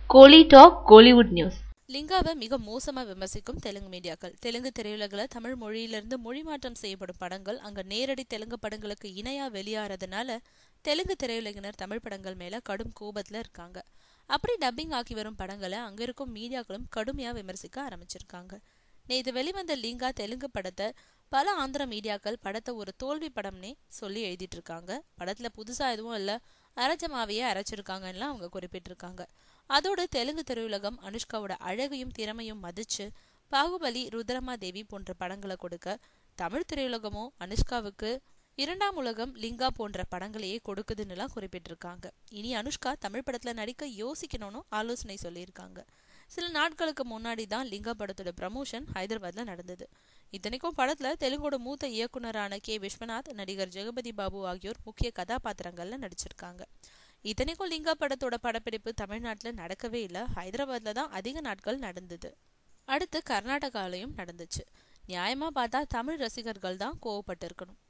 கோலி talk Kollywood news லிங்காவை மிக மோசமா விமர்சிக்கும் தெலுங்கு மீடியாக்கள் தெலுங்கு திரையுலகில் தமிழ் மொழியிலிருந்து மொழி மாற்றம் செய்யப்படும் படங்கள் அங்க நேரடி தெலுங்கு படங்களுக்கு இணையா வெளியாறதுனால தெலுங்கு திரையுலகினர் தமிழ் படங்கள் மேல கடும் கோபத்துல இருக்காங்க அப்படி டப்பிங் ஆக்கி வரும் படங்களை அங்க இருக்கும் மீடியாக்களும் கடுமையா விமர்சிக்க ஆரம்பிச்சிருக்காங்க நேற்று வெளிவந்த லிங்கா தெலுங்கு படத்தை பல ஆந்திர மீடியாக்கள் படத்தை ஒரு தோல்வி படம்னே சொல்லி எழுதிட்டு இருக்காங்க படத்துல புதுசா எதுவும் இல்ல அரைச்சமாவையே அரைச்சிருக்காங்கன்னு அவங்க குறிப்பிட்டிருக்காங்க அதோடு தெலுங்கு திரையுலகம் அனுஷ்காவோட அழகையும் திறமையும் மதிச்சு பாகுபலி ருத்ரமா தேவி போன்ற படங்களை கொடுக்க தமிழ் திரையுலகமோ அனுஷ்காவுக்கு இரண்டாம் உலகம் லிங்கா போன்ற படங்களையே கொடுக்குதுன்னுலாம் குறிப்பிட்டிருக்காங்க இனி அனுஷ்கா தமிழ் படத்துல நடிக்க யோசிக்கணும்னு ஆலோசனை சொல்லியிருக்காங்க சில நாட்களுக்கு முன்னாடி தான் லிங்கா படத்தோட ப்ரமோஷன் ஹைதராபாத்ல நடந்தது இத்தனைக்கும் படத்துல தெலுங்கோட மூத்த இயக்குனரான கே விஸ்வநாத் நடிகர் ஜெகபதி பாபு ஆகியோர் முக்கிய கதாபாத்திரங்கள்ல நடிச்சிருக்காங்க இத்தனைக்கும் லிங்கா படத்தோட படப்பிடிப்பு தமிழ்நாட்டுல நடக்கவே இல்லை ஹைதராபாத்ல தான் அதிக நாட்கள் நடந்தது அடுத்து கர்நாடகாலையும் நடந்துச்சு நியாயமா பார்த்தா தமிழ் ரசிகர்கள் தான் கோவப்பட்டு இருக்கணும்